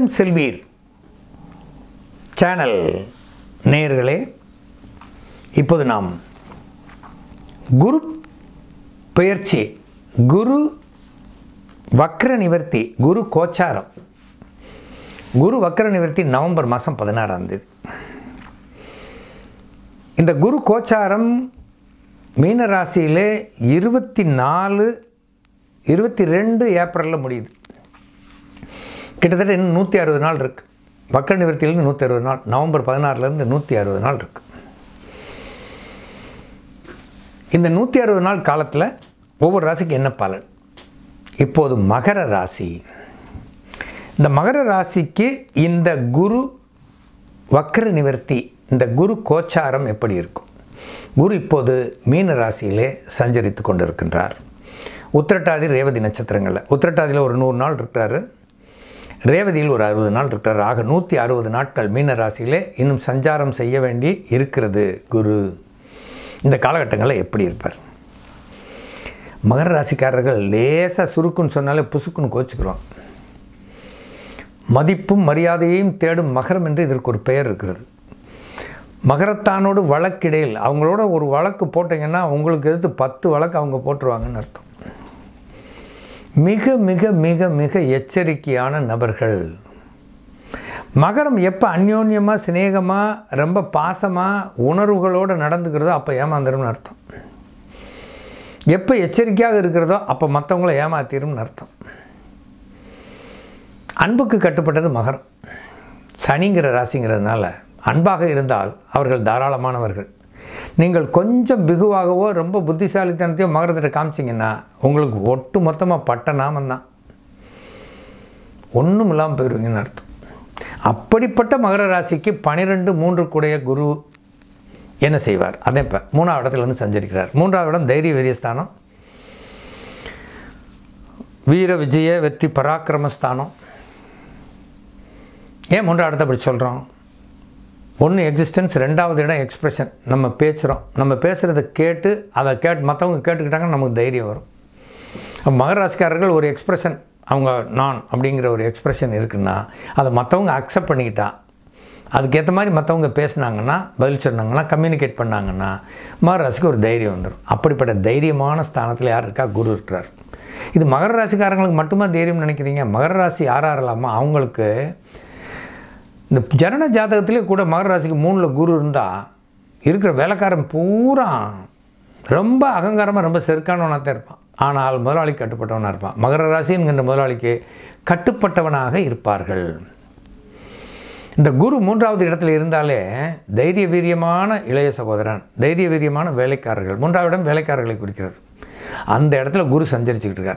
செல்வம் செல்வீர் channel நேயர்களே இப்போது நாம் குரு பெயர்ச்சி குரு வக்ர நிவர்த்தி குரு கோச்சாரம் குரு வக்ர நிவர்த்தி நவம்பர் மாதம் பதினாறாம் தேதி இந்த குரு கோச்சாரம் மீன ராசியிலே இருபத்தி நாலு இருபத்தி ரெண்டு ஏப்ரலில் முடியுது கிட்டத்தட்ட இன்னும் நூற்றி அறுபது நாள் இருக்குது வக்ர நிவர்த்தியிலேருந்து நூற்றி அறுபது நாள் நவம்பர் பதினாறுலேருந்து நூற்றி அறுபது நாள் இருக்குது இந்த நூற்றி அறுபது நாள் காலத்தில் ஒவ்வொரு ராசிக்கு என்ன பலன் இப்போது மகர ராசி இந்த மகர ராசிக்கு இந்த குரு வக்ர நிவர்த்தி இந்த குரு கோச்சாரம் எப்படி இருக்கும் குரு இப்போது மீன ராசியிலே சஞ்சரித்து கொண்டிருக்கின்றார் உத்திரட்டாதி ரேவதி நட்சத்திரங்களில் உத்திரட்டாதியில் ஒரு நூறு நாள் இருக்கிறாரு ரேவதியில் ஒரு அறுபது நாள் இருக்கிறார் ஆக நூற்றி அறுபது நாட்கள் மீன ராசியிலே இன்னும் சஞ்சாரம் செய்ய வேண்டி இருக்கிறது குரு இந்த காலகட்டங்களில் எப்படி இருப்பார் மகர ராசிக்காரர்கள் லேசாக சுருக்குன்னு சொன்னாலே புசுக்குன்னு கோச்சிக்கிறோம் மதிப்பும் மரியாதையையும் தேடும் மகரம் என்று இதற்கு ஒரு பெயர் இருக்கிறது மகரத்தானோடு வழக்கிடையில் அவங்களோட ஒரு வழக்கு போட்டிங்கன்னா உங்களுக்கு எதிர்த்து பத்து வழக்கு அவங்க போட்டுருவாங்கன்னு அர்த்தம் மிக மிக மிக மிக எச்சரிக்கையான நபர்கள் மகரம் எப்போ அந்யோன்யமாக சிநேகமாக ரொம்ப பாசமாக உணர்வுகளோடு நடந்துக்கிறதோ அப்போ ஏமாந்துரும்னு அர்த்தம் எப்போ எச்சரிக்கையாக இருக்கிறதோ அப்போ மற்றவங்கள ஏமாத்திரும்னு அர்த்தம் அன்புக்கு கட்டுப்பட்டது மகரம் சனிங்கிற ராசிங்கிறதுனால அன்பாக இருந்தால் அவர்கள் தாராளமானவர்கள் நீங்கள் கொஞ்சம் பிகுவாகவோ ரொம்ப புத்திசாலித்தனத்தையோ மகரத்திட்ட காமிச்சிங்கன்னா உங்களுக்கு ஒட்டு மொத்தமாக பட்ட நாமந்தான் ஒன்றும் இல்லாமல் போயிடுவீங்கன்னு அர்த்தம் அப்படிப்பட்ட மகர ராசிக்கு பனிரெண்டு மூன்று கூடைய குரு என்ன செய்வார் அதே இப்போ மூணாவது இடத்துல வந்து சஞ்சரிக்கிறார் மூன்றாவது இடம் தைரிய வீரியஸ்தானம் வீர விஜய வெற்றி பராக்கிரமஸ்தானம் ஏன் மூன்றாவது இடத்த அப்படி சொல்கிறோம் ஒன்று எக்ஸிஸ்டன்ஸ் ரெண்டாவது இடம் எக்ஸ்ப்ரெஷன் நம்ம பேசுகிறோம் நம்ம பேசுகிறத கேட்டு அதை கேட்டு மற்றவங்க கேட்டுக்கிட்டாங்கன்னா நமக்கு தைரியம் வரும் மகராசிக்காரர்கள் ஒரு எக்ஸ்ப்ரெஷன் அவங்க நான் அப்படிங்கிற ஒரு எக்ஸ்ப்ரெஷன் இருக்குன்னா அதை மற்றவங்க அக்செப்ட் பண்ணிக்கிட்டா அதுக்கேற்ற மாதிரி மற்றவங்க பேசுனாங்கன்னா பதில் சொன்னாங்கன்னா கம்யூனிகேட் பண்ணாங்கன்னா மகராசிக்கு ஒரு தைரியம் வந்துடும் அப்படிப்பட்ட தைரியமான ஸ்தானத்தில் யார் இருக்கா குரு இருக்கிறார் இது மகர ராசிக்காரங்களுக்கு மட்டுமா தைரியம் நினைக்கிறீங்க மகர ராசி யார் யாரெல்லாமா அவங்களுக்கு இந்த ஜனன ஜாதகத்திலே கூட மகர ராசிக்கு மூணில் குரு இருந்தால் இருக்கிற வேலைக்காரன் பூரா ரொம்ப அகங்காரமாக ரொம்ப செருக்கானவனாக தான் இருப்பான் ஆனால் முதலாளிக்கு கட்டுப்பட்டவனாக இருப்பான் மகர ராசிங்கிற முதலாளிக்கு கட்டுப்பட்டவனாக இருப்பார்கள் இந்த குரு மூன்றாவது இடத்துல இருந்தாலே தைரிய வீரியமான இளைய சகோதரன் தைரிய வீரியமான வேலைக்காரர்கள் மூன்றாவது இடம் வேலைக்காரர்களை குறிக்கிறது அந்த இடத்துல குரு சஞ்சரிச்சுக்கிட்டு இருக்கார்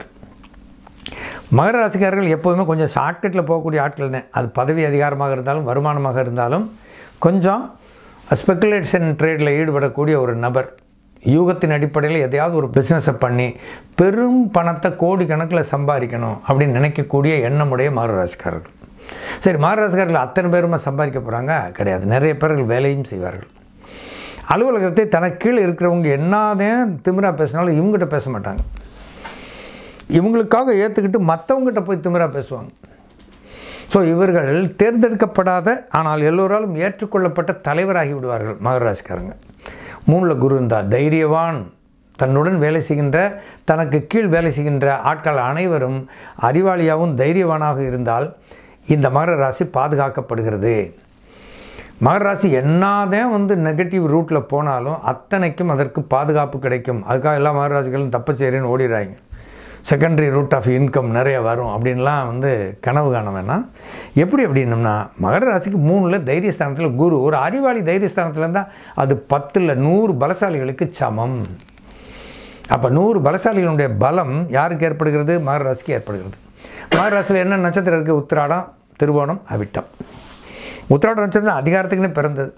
மகர ராசிக்காரர்கள் எப்போதுமே கொஞ்சம் ஷார்ட்கட்டில் போகக்கூடிய ஆட்கள் தான் அது பதவி அதிகாரமாக இருந்தாலும் வருமானமாக இருந்தாலும் கொஞ்சம் ஸ்பெக்குலேஷன் ட்ரேடில் ஈடுபடக்கூடிய ஒரு நபர் யூகத்தின் அடிப்படையில் எதையாவது ஒரு பிஸ்னஸை பண்ணி பெரும் பணத்தை கோடி கணக்கில் சம்பாதிக்கணும் அப்படின்னு நினைக்கக்கூடிய எண்ணமுடைய மகர ராசிக்காரர்கள் சரி மகர ராசிக்காரர்கள் அத்தனை பேருமா சம்பாதிக்க போகிறாங்க கிடையாது நிறைய பேர்கள் வேலையும் செய்வார்கள் அலுவலகத்தை தனக்கு கீழே இருக்கிறவங்க என்னதான் திமிரா பேசினாலும் இவங்ககிட்ட பேச மாட்டாங்க இவங்களுக்காக ஏற்றுக்கிட்டு மற்றவங்ககிட்ட போய் திமிராக பேசுவாங்க ஸோ இவர்கள் தேர்ந்தெடுக்கப்படாத ஆனால் எல்லோராலும் ஏற்றுக்கொள்ளப்பட்ட தலைவராகி விடுவார்கள் மகராசிக்காரங்க மூணில் குரு இருந்தால் தைரியவான் தன்னுடன் வேலை செய்கின்ற தனக்கு கீழ் வேலை செய்கின்ற ஆட்கள் அனைவரும் அறிவாளியாகவும் தைரியவானாக இருந்தால் இந்த மகர ராசி பாதுகாக்கப்படுகிறது மகர ராசி என்னதான் வந்து நெகட்டிவ் ரூட்டில் போனாலும் அத்தனைக்கும் அதற்கு பாதுகாப்பு கிடைக்கும் அதுக்காக எல்லா மகர ராசிகளும் தப்பு செய்கிறேன்னு ஓடிடுறாங்க செகண்டரி ரூட் ஆஃப் இன்கம் நிறைய வரும் அப்படின்லாம் வந்து கனவு காண வேணாம் எப்படி அப்படின்னம்னா மகர ராசிக்கு மூணில் தைரியஸ்தானத்தில் குரு ஒரு அறிவாளி தைரியஸ்தானத்தில் இருந்தால் அது பத்தில் நூறு பலசாலிகளுக்கு சமம் அப்போ நூறு பலசாலிகளுடைய பலம் யாருக்கு ஏற்படுகிறது மகர ராசிக்கு ஏற்படுகிறது மகர ராசியில் என்ன நட்சத்திரம் இருக்குது உத்திராடம் திருவோணம் அவிட்டம் உத்திராட நட்சத்திரம் அதிகாரத்துக்குன்னு பிறந்தது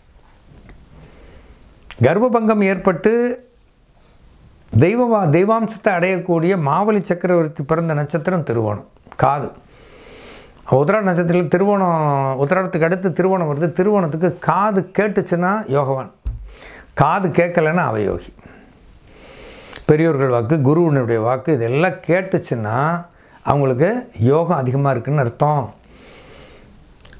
கர்ப்பபங்கம் ஏற்பட்டு தெய்வமா தெய்வாம்சத்தை அடையக்கூடிய மாவலி சக்கரவர்த்தி பிறந்த நட்சத்திரம் திருவோணம் காது உத்திராட நட்சத்திரத்தில் திருவோணம் உத்திராடத்துக்கு அடுத்து திருவோணம் வருது திருவோணத்துக்கு காது கேட்டுச்சுன்னா யோகவான் காது கேட்கலைன்னா அவயோகி பெரியோர்கள் வாக்கு குருவினுடைய வாக்கு இதெல்லாம் கேட்டுச்சுன்னா அவங்களுக்கு யோகம் அதிகமாக இருக்குன்னு அர்த்தம்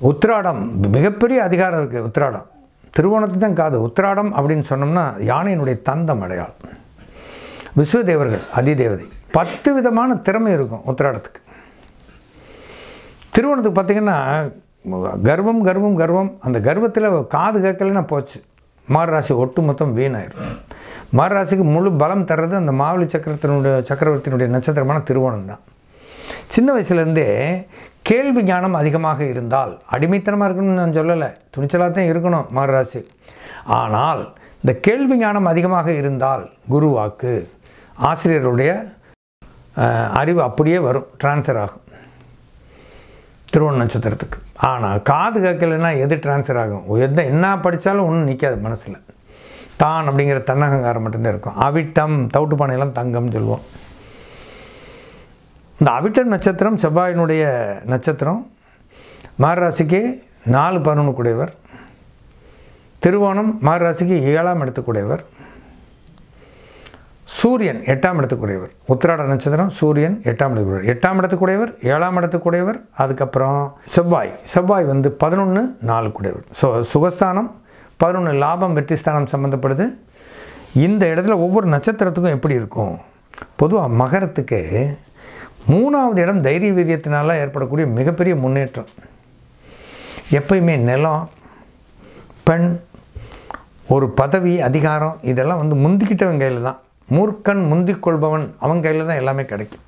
உத்திராடம் மிகப்பெரிய அதிகாரம் இருக்குது உத்திராடம் திருவோணத்துக்கு தான் காது உத்திராடம் அப்படின்னு சொன்னோம்னா யானையினுடைய தந்தம் அடையாளம் விஸ்வதேவர்கள் அதிதேவதை பத்து விதமான திறமை இருக்கும் உத்திராடத்துக்கு திருவோணத்துக்கு பார்த்திங்கன்னா கர்வம் கர்வம் கர்வம் அந்த கர்வத்தில் காது கேட்கலன்னா போச்சு மாரராசி ஒட்டு மொத்தம் வீணாயிரும் மாரராசிக்கு முழு பலம் தர்றது அந்த மாவலி சக்கரத்தினுடைய சக்கரவர்த்தியினுடைய நட்சத்திரமான திருவோணம் தான் சின்ன வயசுலேருந்தே கேள்வி ஞானம் அதிகமாக இருந்தால் அடிமைத்தனமாக இருக்கணும்னு நான் சொல்லலை துணிச்சலாக தான் இருக்கணும் மாரராசி ஆனால் இந்த கேள்வி ஞானம் அதிகமாக இருந்தால் குருவாக்கு ஆசிரியருடைய அஹ், அறிவு அப்படியே வரும் ட்ரான்ஸ்ஃபர் ஆகும் திருவோண நட்சத்திரத்துக்கு ஆனால் காது கேட்கலைன்னா எது ட்ரான்ஸ்ஃபர் ஆகும் எந்த என்ன படித்தாலும் ஒன்றும் நிற்காது மனசில் தான் அப்படிங்கிற தன்னகங்காரம் மட்டும்தான் இருக்கும் அவிட்டம் தவிட்டு பானையெல்லாம் தங்கம்னு சொல்லுவோம் இந்த அவிட்டம் நட்சத்திரம் செவ்வாயினுடைய நட்சத்திரம் மாரராசிக்கு நாலு பதினொன்றுக்குடையவர் திருவோணம் மாரராசிக்கு ஏழாம் இடத்துக்குடையவர் சூரியன் எட்டாம் இடத்துக்குடையவர் உத்திராட நட்சத்திரம் சூரியன் எட்டாம் இடத்துக்குடையவர் எட்டாம் இடத்துக்குடையவர் ஏழாம் இடத்துக்குடையவர் அதுக்கப்புறம் செவ்வாய் செவ்வாய் வந்து பதினொன்று நாலுக்குடையவர் ஸோ சுகஸ்தானம் பதினொன்று லாபம் வெற்றி ஸ்தானம் சம்மந்தப்படுது இந்த இடத்துல ஒவ்வொரு நட்சத்திரத்துக்கும் எப்படி இருக்கும் பொதுவாக மகரத்துக்கு மூணாவது இடம் தைரிய வீரியத்தினால ஏற்படக்கூடிய மிகப்பெரிய முன்னேற்றம் எப்பயுமே நிலம் பெண் ஒரு பதவி அதிகாரம் இதெல்லாம் வந்து முந்திக்கிட்டவன் கையில் தான் மூர்க்கன் முந்திக் கொள்பவன் அவன் கையில் தான் எல்லாமே கிடைக்கும்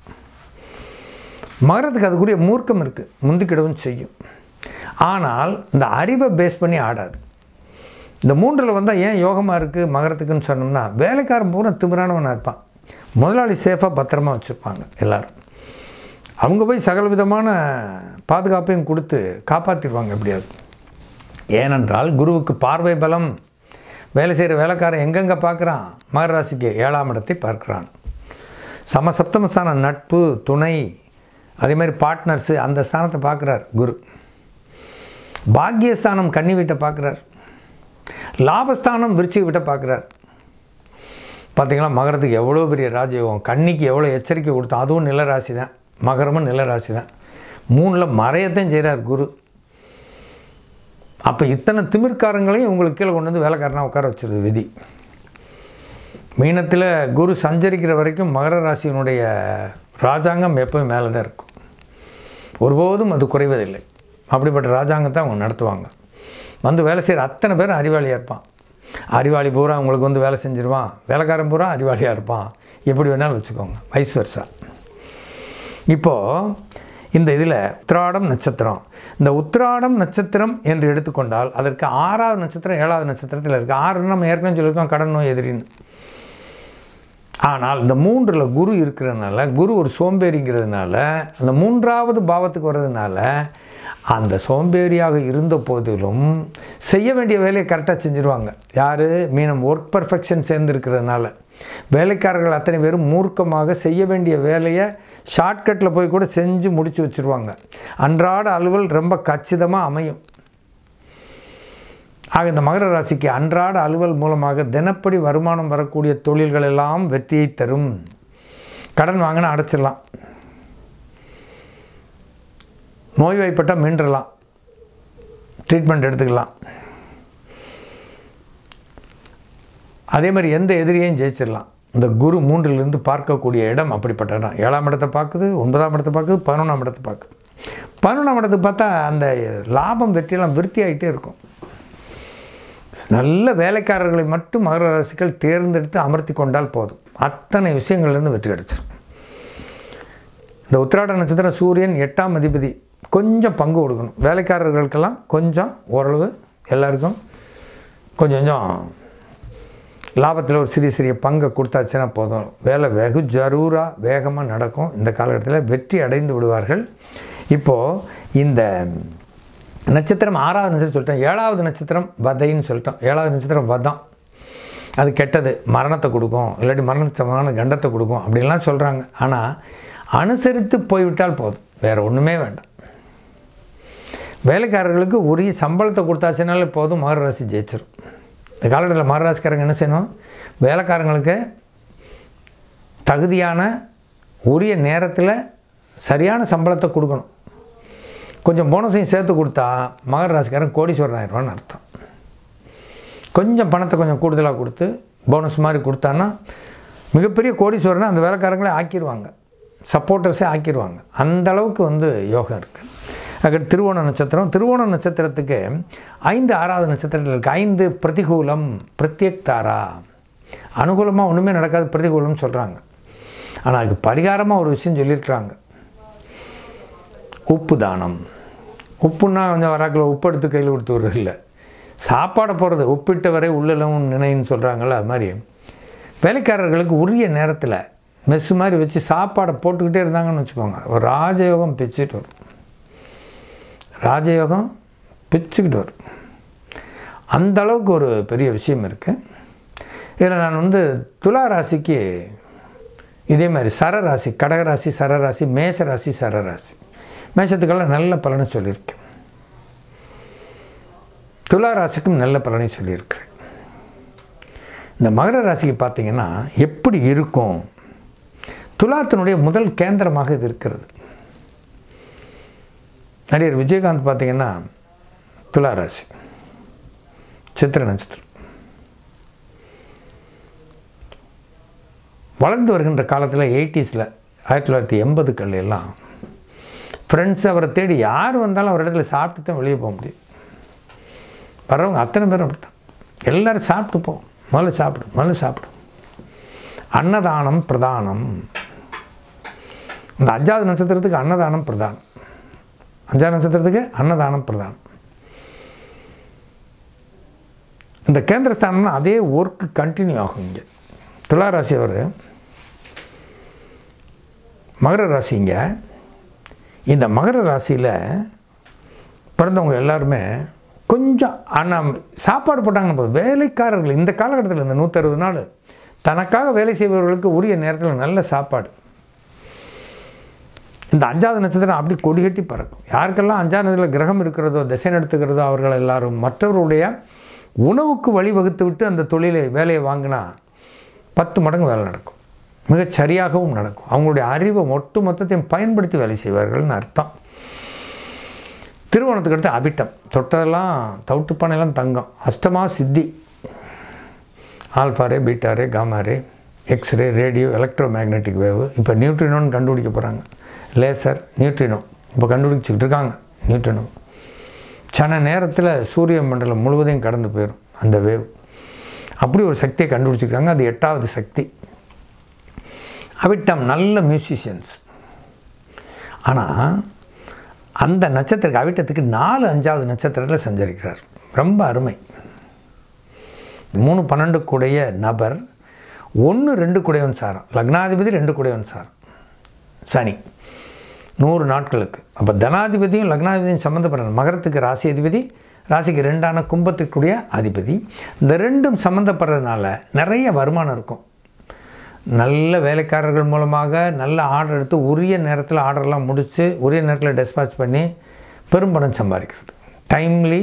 மகரத்துக்கு அதுக்குரிய மூர்க்கம் இருக்குது முந்திக்கிடவும் செய்யும் ஆனால் இந்த அறிவை பேஸ் பண்ணி ஆடாது இந்த மூன்றில் வந்தால் ஏன் யோகமாக இருக்குது மகரத்துக்குன்னு சொன்னோம்னா வேலைக்காரன் பூரா திமிரானவனாக இருப்பான் முதலாளி சேஃபாக பத்திரமா வச்சுருப்பாங்க எல்லோரும் அவங்க போய் சகல விதமான பாதுகாப்பையும் கொடுத்து காப்பாற்றிடுவாங்க எப்படியாவது ஏனென்றால் குருவுக்கு பார்வை பலம் வேலை செய்கிற வேலைக்காரன் எங்கெங்கே பார்க்குறான் மகர ராசிக்கு ஏழாம் இடத்தை பார்க்குறான் சமசப்தமஸ்தான நட்பு துணை அதே மாதிரி பார்ட்னர்ஸு அந்த ஸ்தானத்தை பார்க்குறார் குரு பாக்கியஸ்தானம் கன்னி வீட்டை பார்க்குறார் லாபஸ்தானம் விருச்சிக வீட்டை பார்க்குறார் பார்த்தீங்களா மகரத்துக்கு எவ்வளோ பெரிய ராஜயோகம் கன்னிக்கு எவ்வளோ எச்சரிக்கை கொடுத்தோம் அதுவும் நிலராசி தான் மகரமும் நிலராசி தான் மூணில் மறையத்தையும் செய்கிறார் குரு அப்போ இத்தனை திமிர்க்காரங்களையும் உங்களுக்கு கீழே கொண்டு வந்து வேலைக்காரனாக உட்கார வச்சிருது விதி மீனத்தில் குரு சஞ்சரிக்கிற வரைக்கும் மகர ராசியினுடைய ராஜாங்கம் எப்பவும் மேலே தான் இருக்கும் ஒருபோதும் அது குறைவதில்லை அப்படிப்பட்ட ராஜாங்கத்தை அவங்க நடத்துவாங்க வந்து வேலை செய்கிற அத்தனை பேரும் அறிவாளியாக இருப்பான் அறிவாளி பூரா உங்களுக்கு வந்து வேலை செஞ்சிருவான் வேலைக்காரன் பூரா அறிவாளியாக இருப்பான் எப்படி வேணாலும் வச்சுக்கோங்க வயசு வருஷா இப்போது இந்த இதில் உத்திராடம் நட்சத்திரம் இந்த உத்திராடம் நட்சத்திரம் என்று எடுத்துக்கொண்டால் அதற்கு ஆறாவது நட்சத்திரம் ஏழாவது நட்சத்திரத்தில் இருக்குது ஆறுன்னு நம்ம ஏற்கனவே சொல்லியிருக்கோம் கடன் நோய் எதிரின்னு ஆனால் இந்த மூன்றில் குரு இருக்கிறதுனால குரு ஒரு சோம்பேறிங்கிறதுனால அந்த மூன்றாவது பாவத்துக்கு வர்றதுனால அந்த சோம்பேறியாக இருந்த போதிலும் செய்ய வேண்டிய வேலையை கரெக்டாக செஞ்சுருவாங்க யார் மீனம் ஒர்க் பர்ஃபெக்ஷன் சேர்ந்துருக்கிறதுனால வேலைக்காரர்கள் அத்தனை பேரும் மூர்க்கமாக செய்ய வேண்டிய வேலையை ஷார்ட்கட்டில் போய் கூட செஞ்சு முடித்து வச்சுருவாங்க அன்றாட அலுவல் ரொம்ப கச்சிதமாக அமையும் ஆக இந்த மகர ராசிக்கு அன்றாட அலுவல் மூலமாக தினப்படி வருமானம் வரக்கூடிய தொழில்கள் எல்லாம் வெற்றியை தரும் கடன் வாங்கினா அடைச்சிடலாம் நோய்வாய்ப்பட்டால் மீண்டலாம் ட்ரீட்மெண்ட் எடுத்துக்கலாம் அதே மாதிரி எந்த எதிரியையும் ஜெயிச்சிடலாம் இந்த குரு மூன்றிலிருந்து பார்க்கக்கூடிய இடம் அப்படிப்பட்ட இடம் ஏழாம் இடத்தை பார்க்குது ஒன்பதாம் இடத்தை பார்க்குது பதினொன்றாம் இடத்தை பார்க்குது பதினொன்றாம் இடத்துக்கு பார்த்தா அந்த லாபம் வெற்றியெல்லாம் விருத்தி ஆகிட்டே இருக்கும் நல்ல வேலைக்காரர்களை மட்டும் மகர ராசிகள் தேர்ந்தெடுத்து அமர்த்தி கொண்டால் போதும் அத்தனை விஷயங்கள்லேருந்து வெற்றி கிடச்சிடும் இந்த உத்திராட நட்சத்திரம் சூரியன் எட்டாம் அதிபதி கொஞ்சம் பங்கு கொடுக்கணும் வேலைக்காரர்களுக்கெல்லாம் கொஞ்சம் ஓரளவு எல்லாருக்கும் கொஞ்சம் கொஞ்சம் லாபத்தில் ஒரு சிறிய சிறிய பங்கை கொடுத்தாச்சுன்னா போதும் வேலை வெகு ஜரூராக வேகமாக நடக்கும் இந்த காலகட்டத்தில் வெற்றி அடைந்து விடுவார்கள் இப்போது இந்த நட்சத்திரம் ஆறாவது நட்சத்திரம் சொல்லிட்டோம் ஏழாவது நட்சத்திரம் வதைன்னு சொல்லிட்டோம் ஏழாவது நட்சத்திரம் வதம் அது கெட்டது மரணத்தை கொடுக்கும் இல்லாட்டி மரணத்துக்கு சமமான கண்டத்தை கொடுக்கும் அப்படின்லாம் சொல்கிறாங்க ஆனால் அனுசரித்து போய்விட்டால் போதும் வேறு ஒன்றுமே வேண்டாம் வேலைக்காரர்களுக்கு உரிய சம்பளத்தை கொடுத்தாச்சுனாலே போதும் மகர ராசி ஜெயிச்சிடும் இந்த காலகட்டத்தில் மகர ராசிக்காரங்க என்ன செய்யணும் வேலைக்காரங்களுக்கு தகுதியான உரிய நேரத்தில் சரியான சம்பளத்தை கொடுக்கணும் கொஞ்சம் போனஸையும் சேர்த்து கொடுத்தா மகர ராசிக்காரன் கோடீஸ்வரன் ஆயிடுவான்னு அர்த்தம் கொஞ்சம் பணத்தை கொஞ்சம் கூடுதலாக கொடுத்து போனஸ் மாதிரி கொடுத்தான்னா மிகப்பெரிய கோடீஸ்வரனை அந்த வேலைக்காரங்களே ஆக்கிடுவாங்க சப்போர்ட்டர்ஸே ஆக்கிடுவாங்க அந்த அளவுக்கு வந்து யோகம் இருக்குது அதுக்கு திருவோண நட்சத்திரம் திருவோண நட்சத்திரத்துக்கு ஐந்து ஆறாவது நட்சத்திரத்தில் இருக்குது ஐந்து பிரதிகூலம் பிரத்யேக் தாரா அனுகூலமாக ஒன்றுமே நடக்காது பிரதிகூலம்னு சொல்கிறாங்க ஆனால் அதுக்கு பரிகாரமாக ஒரு விஷயம் சொல்லியிருக்கிறாங்க உப்பு தானம் உப்புன்னா கொஞ்சம் வராக்கில் உப்பு எடுத்து கையில் கொடுத்து விடுறது இல்லை சாப்பாடை போகிறது உப்பிட்ட வரை உள்ளலும் நினைன்னு சொல்கிறாங்கள்ல அது மாதிரி வேலைக்காரர்களுக்கு உரிய நேரத்தில் மெஸ் மாதிரி வச்சு சாப்பாடை போட்டுக்கிட்டே இருந்தாங்கன்னு வச்சுக்கோங்க ஒரு ராஜயோகம் பிச்சுட்டு வரும் ராஜயோகம் பிச்சுக்கிட்டு வரும் அந்த அளவுக்கு ஒரு பெரிய விஷயம் இருக்குது இதில் நான் வந்து துலா ராசிக்கு இதே மாதிரி சரராசி கடகராசி சரராசி மேசராசி சரராசி மேஷத்துக்கெல்லாம் நல்ல பலனை சொல்லியிருக்கேன் துலா ராசிக்கும் நல்ல பலனை சொல்லியிருக்கிறேன் இந்த மகர ராசிக்கு பார்த்தீங்கன்னா எப்படி இருக்கும் துலாத்தினுடைய முதல் கேந்திரமாக இது இருக்கிறது நடிகர் விஜயகாந்த் பார்த்தீங்கன்னா துலா ராசி சித்திர நட்சத்திரம் வளர்ந்து வருகின்ற காலத்தில் எயிட்டிஸில் ஆயிரத்தி தொள்ளாயிரத்தி எண்பதுக்கள் எல்லாம் ஃப்ரெண்ட்ஸ் அவரை தேடி யார் வந்தாலும் அவர் இடத்துல சாப்பிட்டு தான் வெளியே போக முடியும் வர்றவங்க அத்தனை பேரும் அப்படி தான் எல்லோரும் சாப்பிட்டு போவோம் முதல்ல சாப்பிடு முதல்ல சாப்பிடு அன்னதானம் பிரதானம் இந்த அஞ்சாவது நட்சத்திரத்துக்கு அன்னதானம் பிரதானம் அஞ்சாவது நட்சத்திரத்துக்கு அன்னதானம் பிரதானம் இந்த கேந்திரஸ்தானம்னா அதே ஒர்க்கு கண்டினியூ ஆகும் இங்கே துளாராசி அவர் மகர ராசிங்க இந்த மகர ராசியில் பிறந்தவங்க எல்லாருமே கொஞ்சம் ஆனால் சாப்பாடு போட்டாங்கன்னு போதும் வேலைக்காரர்கள் இந்த காலகட்டத்தில் இந்த நூற்றறுபது நாள் தனக்காக வேலை செய்பவர்களுக்கு உரிய நேரத்தில் நல்ல சாப்பாடு இந்த அஞ்சாவது நட்சத்திரம் அப்படி கொடிகட்டி பறக்கும் யாருக்கெல்லாம் அஞ்சாவது நட்சத்திரத்தில் கிரகம் இருக்கிறதோ திசை நடத்துகிறதோ அவர்கள் எல்லாரும் மற்றவருடைய உணவுக்கு வழிவகுத்து விட்டு அந்த தொழிலை வேலையை வாங்கினா பத்து மடங்கு வேலை நடக்கும் மிகச் சரியாகவும் நடக்கும் அவங்களுடைய அறிவை ஒட்டு மொத்தத்தையும் பயன்படுத்தி வேலை செய்வார்கள்னு அர்த்தம் திருவோணத்துக்கு அடுத்து அபிட்டம் தொட்டதெல்லாம் தவிட்டுப்பானையெல்லாம் தங்கம் அஷ்டமா சித்தி alpha ray beta ray gamma ray X ray radio electro magnetic wave இப்போ நியூட்ரினோன்னு கண்டுபிடிக்க போகிறாங்க லேசர் நியூட்ரினோ இப்போ கண்டுபிடிச்சிக்கிட்டு இருக்காங்க நியூட்ரினோ சன நேரத்தில் சூரிய மண்டலம் முழுவதையும் கடந்து போயிடும் அந்த வேவ் அப்படி ஒரு சக்தியை கண்டுபிடிச்சிருக்காங்க அது எட்டாவது சக்தி அவிட்டம் நல்ல மியூசிஷியன்ஸ் ஆனால் அந்த நட்சத்திரக்கு அவிட்டத்துக்கு நாலு அஞ்சாவது நட்சத்திரத்தில் சஞ்சரிக்கிறார் ரொம்ப அருமை மூணு பன்னெண்டு கூடைய நபர் ஒன்று ரெண்டு குடையவன் சாரம் லக்னாதிபதி ரெண்டு குடையவன் சாரம் சனி நூறு நாட்களுக்கு அப்போ தனாதிபதியும் லக்னாதிபதியும் சம்மந்தப்பட்ட மகரத்துக்கு ராசி அதிபதி ராசிக்கு ரெண்டான கும்பத்துக்குரிய அதிபதி இந்த ரெண்டும் சம்மந்தப்படுறதுனால நிறைய வருமானம் இருக்கும் நல்ல வேலைக்காரர்கள் மூலமாக நல்ல ஆர்டர் எடுத்து உரிய நேரத்தில் ஆர்டர்லாம் முடித்து உரிய நேரத்தில் டெஸ்பாச் பண்ணி பெரும்பணம் சம்பாதிக்கிறது டைம்லி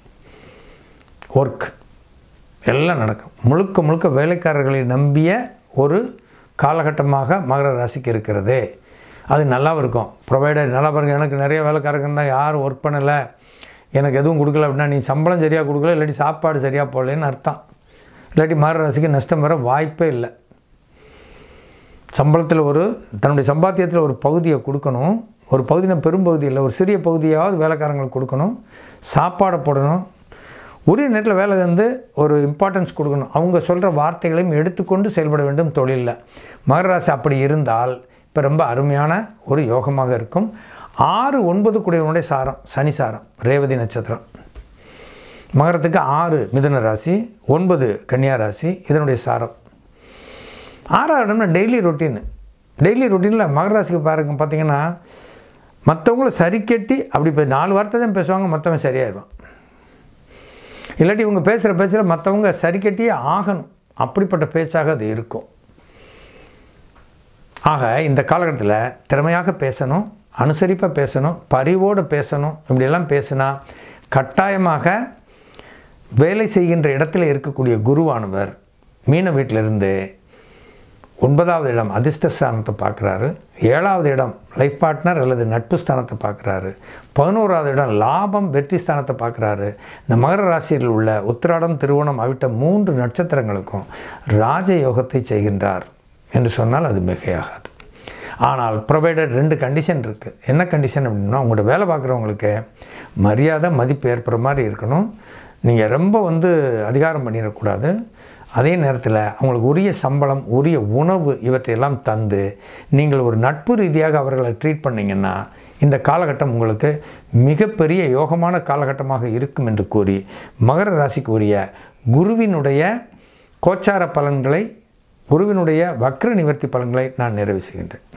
ஒர்க் எல்லாம் நடக்கும் முழுக்க முழுக்க வேலைக்காரர்களை நம்பிய ஒரு காலகட்டமாக மகர ராசிக்கு இருக்கிறது அது நல்லாவும் இருக்கும் ப்ரொவைடர் நல்லா பாருங்கள் எனக்கு நிறைய வேலைக்காரங்க இருந்தால் யாரும் ஒர்க் பண்ணலை எனக்கு எதுவும் கொடுக்கல அப்படின்னா நீ சம்பளம் சரியாக கொடுக்கல இல்லாட்டி சாப்பாடு சரியாக போடலன்னு அர்த்தம் இல்லாட்டி மகர ராசிக்கு நஷ்டம் வர வாய்ப்பே இல்லை சம்பளத்தில் ஒரு தன்னுடைய சம்பாத்தியத்தில் ஒரு பகுதியை கொடுக்கணும் ஒரு பகுதினா பெரும்பகுதி இல்லை ஒரு சிறிய பகுதியாவது வேலைக்காரங்களுக்கு கொடுக்கணும் சாப்பாடை போடணும் உரிய நேரத்தில் வேலை வந்து ஒரு இம்பார்ட்டன்ஸ் கொடுக்கணும் அவங்க சொல்கிற வார்த்தைகளையும் எடுத்துக்கொண்டு செயல்பட வேண்டும் தொழிலில் மகர ராசி அப்படி இருந்தால் இப்போ ரொம்ப அருமையான ஒரு யோகமாக இருக்கும் ஆறு ஒன்பது கூடியவனுடைய சாரம் சனி சாரம் ரேவதி நட்சத்திரம் மகரத்துக்கு ஆறு மிதுன ராசி ஒன்பது கன்னியா ராசி இதனுடைய சாரம் ஆறாவது இடம்னா டெய்லி ரொட்டீன் டெய்லி ரொட்டீனில் மகர ராசிக்கு பாருங்க பார்த்தீங்கன்னா மற்றவங்கள சரி கட்டி அப்படி இப்போ நாலு வார்த்தை தான் பேசுவாங்க மற்றவன் சரியாயிடுவான் இல்லாட்டி இவங்க பேசுகிற பேச்சில் மற்றவங்க சரி கட்டியே ஆகணும் அப்படிப்பட்ட பேச்சாக அது இருக்கும் ஆக இந்த காலகட்டத்தில் திறமையாக பேசணும் அனுசரிப்பாக பேசணும் பரிவோடு பேசணும் இப்படியெல்லாம் பேசினா கட்டாயமாக வேலை செய்கின்ற இடத்துல இருக்கக்கூடிய குருவானவர் மீன வீட்டிலிருந்து ஒன்பதாவது இடம் அதிர்ஷ்டஸ்தானத்தை பார்க்குறாரு ஏழாவது இடம் லைஃப் பார்ட்னர் அல்லது நட்பு ஸ்தானத்தை பார்க்குறாரு பதினோராவது இடம் லாபம் வெற்றி ஸ்தானத்தை பார்க்குறாரு இந்த மகர ராசியில் உள்ள உத்திராடம் திருவோணம் அவிட்ட மூன்று நட்சத்திரங்களுக்கும் ராஜயோகத்தை செய்கின்றார் என்று சொன்னால் அது மிகையாகாது ஆனால் ப்ரொவைடட் ரெண்டு கண்டிஷன் இருக்குது என்ன கண்டிஷன் அப்படின்னா உங்களோட வேலை பார்க்குறவங்களுக்கு மரியாதை மதிப்பு ஏற்படுற மாதிரி இருக்கணும் நீங்கள் ரொம்ப வந்து அதிகாரம் பண்ணிடக்கூடாது அதே நேரத்தில் அவங்களுக்கு உரிய சம்பளம் உரிய உணவு இவற்றையெல்லாம் தந்து நீங்கள் ஒரு நட்பு ரீதியாக அவர்களை ட்ரீட் பண்ணிங்கன்னா இந்த காலகட்டம் உங்களுக்கு மிகப்பெரிய யோகமான காலகட்டமாக இருக்கும் என்று கூறி மகர ராசிக்கு உரிய குருவினுடைய கோச்சார பலன்களை குருவினுடைய வக்ர நிவர்த்தி பலன்களை நான் நிறைவு செய்கின்றேன்